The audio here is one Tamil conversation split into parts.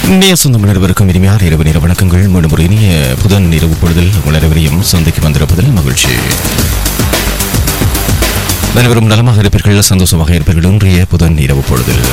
இந்திய சொந்தம் அனைவருக்கும் இனிமையான இரவு நேர வணக்கங்கள் மீண்டும் ஒரு இனிய புதன் இரவு பொழுதில் உங்கள் அனைவரையும் சந்திக்க வந்திருப்பதில் மகிழ்ச்சி அனைவரும் நலமாக இருப்பீர்கள் சந்தோஷமாக இருப்பீர்கள் இன்றைய புதன் இரவு பொழுதில்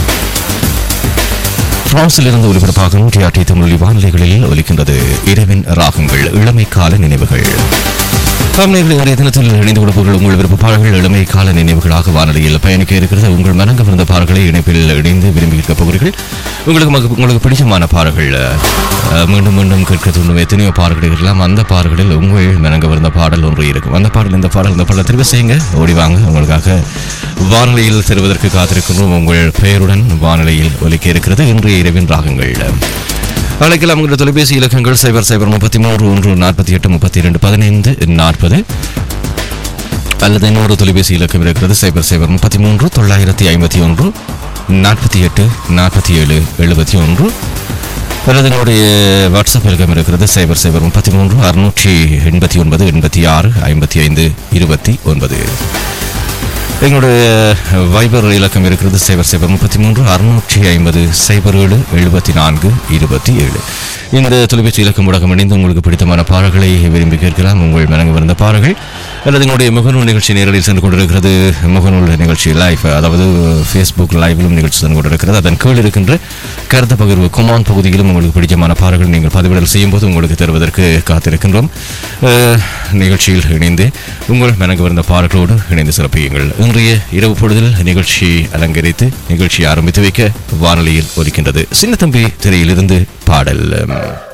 பிரான்சில் இருந்து ஒலிபரப்பாகும் டிஆர்டி தமிழொலி வானிலைகளில் ஒலிக்கின்றது இரவின் ராகங்கள் இளமை கால நினைவுகள் தமிழர்கள் இன்றைய தினத்தில் இணைந்து கொடுப்பவர்கள் உங்கள் விருப்ப பாடல்கள் இளமை கால நினைவுகளாக வானொலியில் பயணிக்க இருக்கிறது உங்கள் மனங்க விருந்த பாடல்களை இணைப்பில் இணைந்து விரும்பி கேட்க போகிறீர்கள் உங்களுக்கு மக- உங்களுக்கு பிடிச்சமான பாடல்கள் அஹ், மீண்டும் மீண்டும் கேட்க தூண்டும் எத்தனையோ பாடல்கள் இருக்கலாம் அந்த பாடல்களில் உங்கள் மனங்க விருந்த பாடல் ஒன்று இருக்கும் அந்த பாடல் இந்த பாடல் இந்த பாடல் தெரிவு செய்யுங்க ஓடி வாங்க உங்களுக்காக வானொலியில் தருவதற்கு காத்திருக்கின்றோம் உங்கள் பெயருடன் வானொலியில் ஒலிக்க இருக்கிறது இன்றைய இரவின் ராகங்கள் அழைக்கலாம் உங்களுடைய தொலைபேசி இலக்கங்கள் சைபர் சைபர் முப்பத்தி மூன்று ஒன்று நாற்பத்தி எட்டு முப்பத்தி இரண்டு பதினைந்து நாற்பது அல்லது இன்னொரு தொலைபேசி இலக்கம் இருக்கிறது சைபர் சைபர் முப்பத்தி மூன்று தொள்ளாயிரத்தி ஐம்பத்தி ஒன்று நாற்பத்தி எட்டு நாற்பத்தி ஏழு எழுபத்தி ஒன்று அல்லது என்னுடைய வாட்ஸ்அப் இலக்கம் இருக்கிறது சைபர் சைபர் முப்பத்தி மூன்று அறுநூற்றி எண்பத்தி ஒன்பது எண்பத்தி ஆறு ஐம்பத்தி ஐந்து இருபத்தி ஒன்பது எங்களுடைய வைபர் இலக்கம் இருக்கிறது சைபர் சைபர் முப்பத்தி மூன்று அறுநூற்றி ஐம்பது சைபர் ஏழு எழுபத்தி நான்கு இருபத்தி ஏழு இந்த தொலைபேசி இலக்கம் ஊடகம் இணைந்து உங்களுக்கு பிடித்தமான பாடல்களை விரும்பி கேட்கலாம் உங்கள் மனங்கு வந்த பாடல்கள் அல்லது எங்களுடைய முகநூல் நிகழ்ச்சி நேரடியில் சென்று கொண்டிருக்கிறது முகநூல் நிகழ்ச்சி லைவ் அதாவது ஃபேஸ்புக் லைவிலும் நிகழ்ச்சி சென்று கொண்டிருக்கிறது அதன் கீழ் இருக்கின்ற கருத்து பகிர்வு குமான் பகுதியிலும் உங்களுக்கு பிடிச்சமான பாடல்கள் நீங்கள் பதிவிடல் செய்யும் போது உங்களுக்கு தருவதற்கு காத்திருக்கின்றோம் அஹ், நிகழ்ச்சியில் இணைந்து உங்கள் மனங்கு வந்த பாடல்களோடு இணைந்து சிறப்பியுங்கள் இன்றைய இரவு பொழுதில் நிகழ்ச்சி அலங்கரித்து நிகழ்ச்சி ஆரம்பித்து வைக்க வானொலியில் ஒலிக்கின்றது சின்ன தம்பி திரையிலிருந்து பாடல்